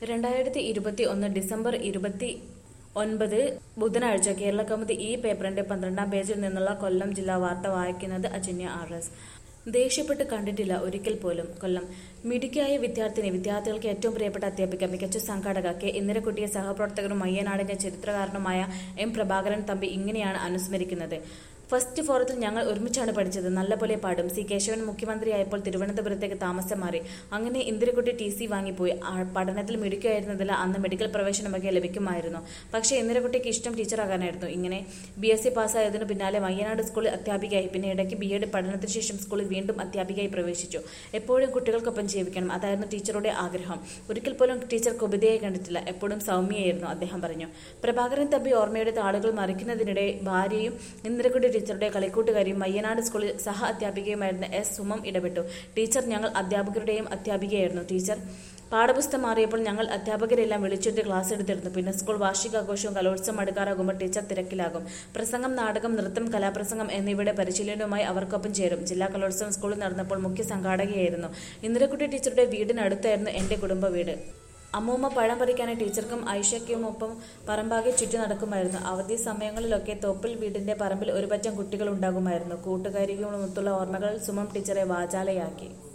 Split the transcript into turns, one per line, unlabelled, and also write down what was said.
രണ്ടായിരത്തി ഇരുപത്തി ഒന്ന് ഡിസംബർ ഇരുപത്തി ഒൻപത് ബുധനാഴ്ച കേരള കൗമുദി ഈ പേപ്പറിന്റെ പന്ത്രണ്ടാം പേജിൽ നിന്നുള്ള കൊല്ലം ജില്ലാ വാർത്ത വായിക്കുന്നത് അജന്യ ആർ എസ് ദേഷ്യപ്പെട്ട് കണ്ടിട്ടില്ല ഒരിക്കൽ പോലും കൊല്ലം മിടുക്കിയായ വിദ്യാർത്ഥിനി വിദ്യാർത്ഥികൾക്ക് ഏറ്റവും പ്രിയപ്പെട്ട അധ്യാപിക മികച്ച സംഘാടക കെ ഇന്ദിരക്കുട്ടിയെ സഹപ്രവർത്തകരും മയ്യനാടിന്റെ ചരിത്രകാരനുമായ എം പ്രഭാകരൻ തമ്പി ഇങ്ങനെയാണ് അനുസ്മരിക്കുന്നത് ഫസ്റ്റ് ഫോറത്തിൽ ഞങ്ങൾ ഒരുമിച്ചാണ് പഠിച്ചത് നല്ലപോലെ പാടും സി കേശവൻ മുഖ്യമന്ത്രിയായപ്പോൾ തിരുവനന്തപുരത്തേക്ക് താമസം മാറി അങ്ങനെ ഇന്ദിരക്കുട്ടി ടി സി വാങ്ങിപ്പോയി ആ പഠനത്തിൽ മിടുക്കായിരുന്നതിൽ അന്ന് മെഡിക്കൽ പ്രവേശനമൊക്കെ ലഭിക്കുമായിരുന്നു പക്ഷേ ഇന്ദിരക്കുട്ടിക്ക് ഇഷ്ടം ടീച്ചറാകാനായിരുന്നു ഇങ്ങനെ ബി എസ് സി പാസ്സായതിനു പിന്നാലെ മയ്യനാട് സ്കൂളിൽ അധ്യാപികയായി പിന്നെ ഇടയ്ക്ക് ബി എഡ് പഠനത്തിന് ശേഷം സ്കൂളിൽ വീണ്ടും അധ്യാപികയായി പ്രവേശിച്ചു എപ്പോഴും കുട്ടികൾക്കൊപ്പം ജീവിക്കണം അതായിരുന്നു ടീച്ചറുടെ ആഗ്രഹം ഒരിക്കൽ പോലും ടീച്ചർ കുബിതയെ കണ്ടിട്ടില്ല എപ്പോഴും സൗമ്യയായിരുന്നു അദ്ദേഹം പറഞ്ഞു പ്രഭാകരൻ തമ്പി ഓർമ്മയുടെ താളുകൾ മറിക്കുന്നതിനിടെ ഭാര്യയും ഇന്ദിരക്കുട്ടി ടീച്ചറുടെ കളിക്കൂട്ടുകാരിയും മയ്യനാട് സ്കൂളിൽ സഹ അധ്യാപികയുമായിരുന്ന എസ് സുമം ഇടപെട്ടു ടീച്ചർ ഞങ്ങൾ അധ്യാപകരുടെയും അധ്യാപികയായിരുന്നു ടീച്ചർ പാഠപുസ്തകം മാറിയപ്പോൾ ഞങ്ങൾ അധ്യാപകരെല്ലാം വിളിച്ചുകൊണ്ട് ക്ലാസ് എടുത്തിരുന്നു പിന്നെ സ്കൂൾ വാർഷികാഘോഷവും കലോത്സവം അടുക്കാറാകുമ്പോൾ ടീച്ചർ തിരക്കിലാകും പ്രസംഗം നാടകം നൃത്തം കലാപ്രസംഗം എന്നിവയുടെ പരിശീലനവുമായി അവർക്കൊപ്പം ചേരും ജില്ലാ കലോത്സവം സ്കൂളിൽ നടന്നപ്പോൾ മുഖ്യ സംഘാടകയായിരുന്നു ഇന്ദിരക്കുട്ടി ടീച്ചറുടെ വീടിനടുത്തായിരുന്നു എന്റെ കുടുംബ വീട് അമ്മൂമ്മ പഴം പറിക്കാനായി ടീച്ചർക്കും ഐഷയ്ക്കുമൊപ്പം പറമ്പാകെ ചുറ്റി നടക്കുമായിരുന്നു അവധി സമയങ്ങളിലൊക്കെ തോപ്പിൽ വീടിന്റെ പറമ്പിൽ ഒരുപറ്റം കുട്ടികൾ ഉണ്ടാകുമായിരുന്നു കൂട്ടുകാരികളുമൊത്തുള്ള ഓർമ്മകൾ സുമം ടീച്ചറെ വാചാലയാക്കി